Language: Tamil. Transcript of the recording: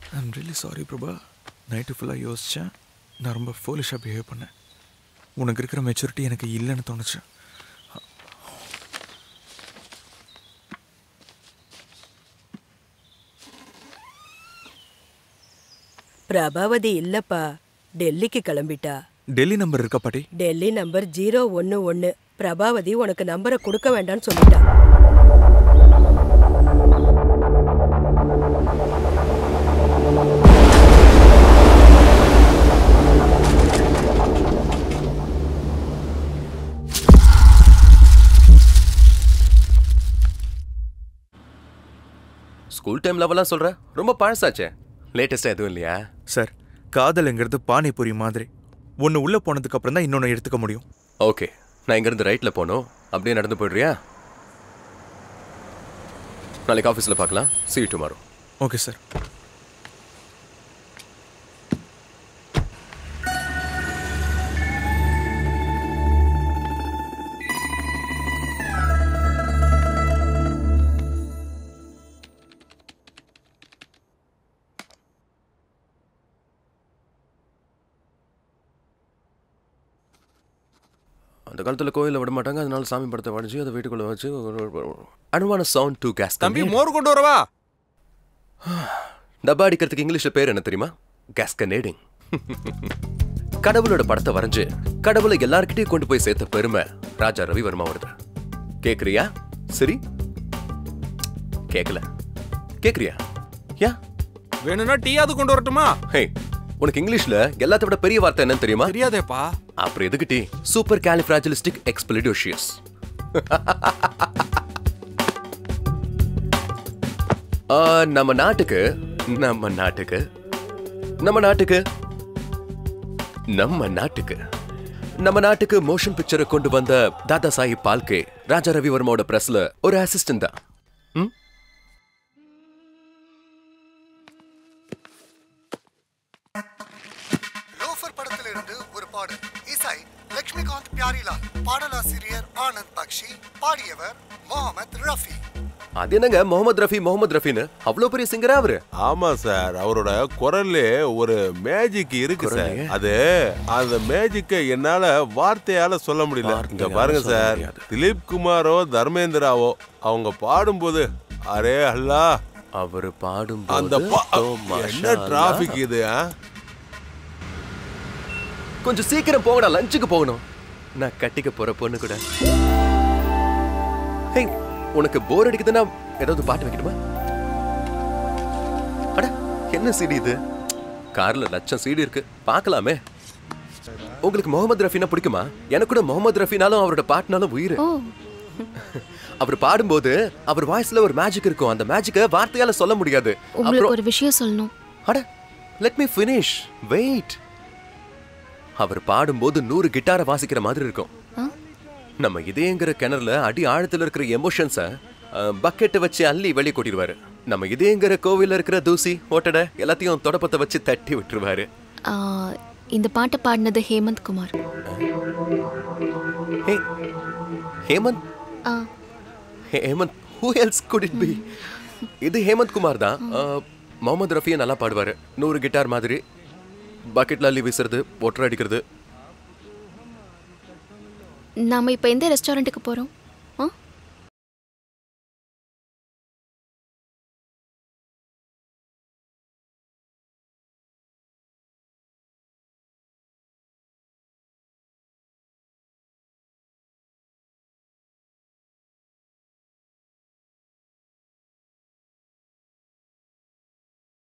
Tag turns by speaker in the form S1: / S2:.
S1: I'm really sorry Prabha night ஃபுல்லாக யோசித்தேன் நான் ரொம்ப ஃபோலிஷாக பிஹேவ் பண்ணேன் உனக்கு இருக்கிற மெச்சூரிட்டி எனக்கு இல்லைன்னு தோணுச்சு
S2: பிரபாவதி இல்லப்பா டெல்லிக்கு கிளம்பிட்டா
S1: டெல்லி நம்பர் இருக்கா பாட்டி
S2: டெல்லி நம்பர் ஜீரோ ஒன்னு ஒன்னு பிரபாவதி உனக்கு நம்பரை கொடுக்க வேண்டாம்னு சொல்லிட்டா
S3: ஸ்கூல் டைம் லெவலாம் சொல்ற ரொம்ப பழசாச்சே லேட்டஸ்டா எதுவும் இல்லையா
S1: சார் காதலுங்கிறது பானிபூரி மாதிரி ஒன்று உள்ளே போனதுக்கு அப்புறம் தான் இன்னொன்று எடுத்துக்க முடியும்
S3: ஓகே நான் இங்கேருந்து ரைட்டில் போகணும் அப்படியே நடந்து போயிடுறியா நாளைக்கு ஆஃபீஸில் பார்க்கலாம் see you tomorrow
S1: okay sir
S3: அந்த காலத்தில் கோயிலில் விட மாட்டாங்க அதனால சாமி படத்தை வடிச்சு அதை வீட்டுக்குள்ளே வச்சு அனுமான சவுண்ட் டூ கேஸ்
S4: தம்பி மோர் கொண்டு வரவா
S3: டப்பா அடிக்கிறதுக்கு இங்கிலீஷ்ல பேர் என்ன தெரியுமா கேஸ்கனேடிங் கடவுளோட படத்தை வரைஞ்சு கடவுளை எல்லார்கிட்டயும் கொண்டு போய் சேர்த்த பெருமை ராஜா ரவிவர்மா வருது கேக்குறியா சரி கேக்கல கேக்குறியா யா
S4: வேணும்னா டீயாவது கொண்டு வரட்டுமா
S3: ஹே உனக்கு இங்கிலீஷ்ல எல்லாத்த விட பெரிய வார்த்தை என்னன்னு தெரியுமா
S4: தெரியாதேப்பா
S3: அப்புறம் எதுக்கு டீ சூப்பர் கேலிஃபிராஜிலிஸ்டிக் எக்ஸ்பிளிடோஷியஸ் நம்ம நாட்டுக்கு நம்ம நாட்டுக்கு நம்ம நாட்டுக்கு நம்ம நாட்டுக்கு நம்ம நாட்டுக்கு மோஷன் பிக்சரை கொண்டு வந்த தாதா சாஹிப் பால்கே ராஜா ரவிவர்மாவோட பிரஸ்ல ஒரு அசிஸ்டன்ட் தான் ம்?
S5: லோஃபர் படத்திலிருந்து ஒரு பாடல் இசை லட்சுமிகாந்த் பியாரிலால் பாடலாசிரியர் ஆனந்த் பக்ஷி பாடியவர் முகமது ரஃபி
S3: அது என்னங்க முகமது ரஃபி முகமது ரஃபின்னு அவ்வளவு பெரிய சிங்கரா அவரு
S6: ஆமா சார் அவரோட குரல்ல ஒரு மேஜிக் இருக்கு சார்
S3: குரல்லையே?
S6: அது அந்த மேஜிக்கை என்னால வார்த்தையால சொல்ல முடியல இங்க
S3: வார்த்தையால
S6: பாருங்க
S3: சொல்ல
S6: சார்
S3: முடியாது.
S6: திலீப் குமாரோ தர்மேந்திராவோ அவங்க பாடும்போது அரே அல்லா
S3: அவரு
S6: அந்த
S3: பாடும்போது
S6: பா-
S3: ஓ, மாஷா
S6: என்ன டிராபிக்
S3: அல்லாஹ்.
S6: இது ஆ?
S3: கொஞ்சம் சீக்கிரம் போங்கடா லஞ்சுக்கு போகணும் நான் கட்டிக்க போற பொண்ணு கூட ஹே உனக்கு போர் அடிக்குதுன்னா ஏதாவது பாட்டு வைக்கணுமா அட என்ன சிடி இது கார்ல லட்சம் சிடி இருக்கு பார்க்கலாமே உங்களுக்கு முகமது ரஃபினா பிடிக்குமா எனக்கு கூட முகமது ரஃபினாலும் அவரோட பாட்டுனாலும் உயிர்
S7: ஓ
S3: அவர் பாடும்போது அவர் வாய்ஸ்ல ஒரு மேஜிக் இருக்கும் அந்த மேஜிக்கை வார்த்தையால சொல்ல முடியாது
S7: உங்களுக்கு ஒரு விஷயம் சொல்லணும்
S3: அட லெட் மீ ஃபினிஷ் வெயிட் அவர் பாடும்போது நூறு கிட்டாரை வாசிக்கிற மாதிரி இருக்கும்
S7: ஆ?
S3: நம்ம இதயங்கிற கிணறுல அடி ஆழத்துல இருக்கிற எமோஷன்ஸை பக்கெட்டை வச்சு அள்ளி வெளியே கொட்டிடுவாரு நம்ம இதயங்கிற கோவில்ல இருக்கிற தூசி ஓட்டடை எல்லாத்தையும் தொடப்பத்தை வச்சு தட்டி விட்டுருவாரு
S7: ஆ, இந்த பாட்டை பாடினது ஹேமந்த் குமார்
S3: ஹே ஹேமந்த்
S7: ஆ,
S3: Hemant who else could it be இது ஹேமந்த் குமார் தான் அஹ், முகமது ரஃபியை நல்லா பாடுவாரு நூறு கிட்டார் மாதிரி பக்கெட்ல அள்ளி வீசுறது ஒட்டரை அடிக்கிறது
S7: நாம இப்போ எந்த ரெஸ்டாரண்ட்டுக்கு போறோம் ஆ